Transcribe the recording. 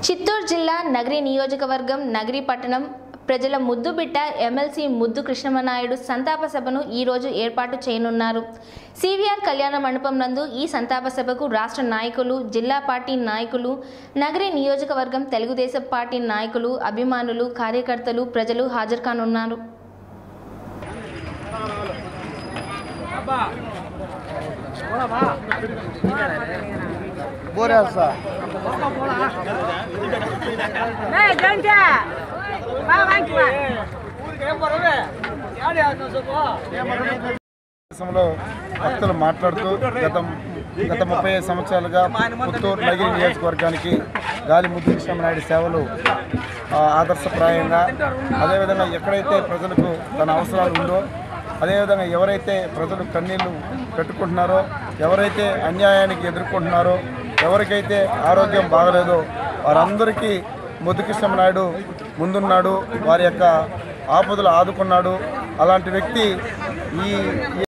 చిత్తూరు జిల్లా నగరి నియోజకవర్గం నగరి పట్టణం ప్రజల ముద్దు బిడ్డ ఎమ్మెల్సీ ముద్దు కృష్ణమనాయుడు సంతాప సభను ఈరోజు ఏర్పాటు చేయనున్నారు సివిఆర్ కళ్యాణ మండపం నందు ఈ సంతాప సభకు రాష్ట్ర నాయకులు జిల్లా పార్టీ నాయకులు నగరి నియోజకవర్గం తెలుగుదేశం పార్టీ నాయకులు అభిమానులు కార్యకర్తలు ప్రజలు హాజరు కానున్నారు ಬೋರ್ಯಾಸ ಏ ಗಂಟೆ ಬಾ ವಾಂಕಿ ಬಾ దేశంలో భక్తులు మాట్లాడుతూ గత గత ముప్పై ఐదు సంవత్సరాలుగా పుత్తూరు నగిరి నియోజకవర్గానికి గాలి ముద్దు కృష్ణమనాయుడు సేవలు ఆ, ఆదర్శప్రాయంగా అదేవిధంగా ఎక్కడైతే ప్రజలకు తన అవసరాలు ఉందో అదేవిధంగా ఎవరైతే ప్రజలు కన్నీళ్లు పెట్టుకుంటున్నారో ఎవరైతే అన్యాయానికి ఎదుర్కొంటున్నారో ఎవరికైతే ఆరోగ్యం బాగలేదో వారందరికీ ముద్దు కృష్ణమనాయుడు ముందున్నాడు వారి యొక్క ఆపదలు ఆదుకున్నాడు అలాంటి వ్యక్తి ఈ ఈ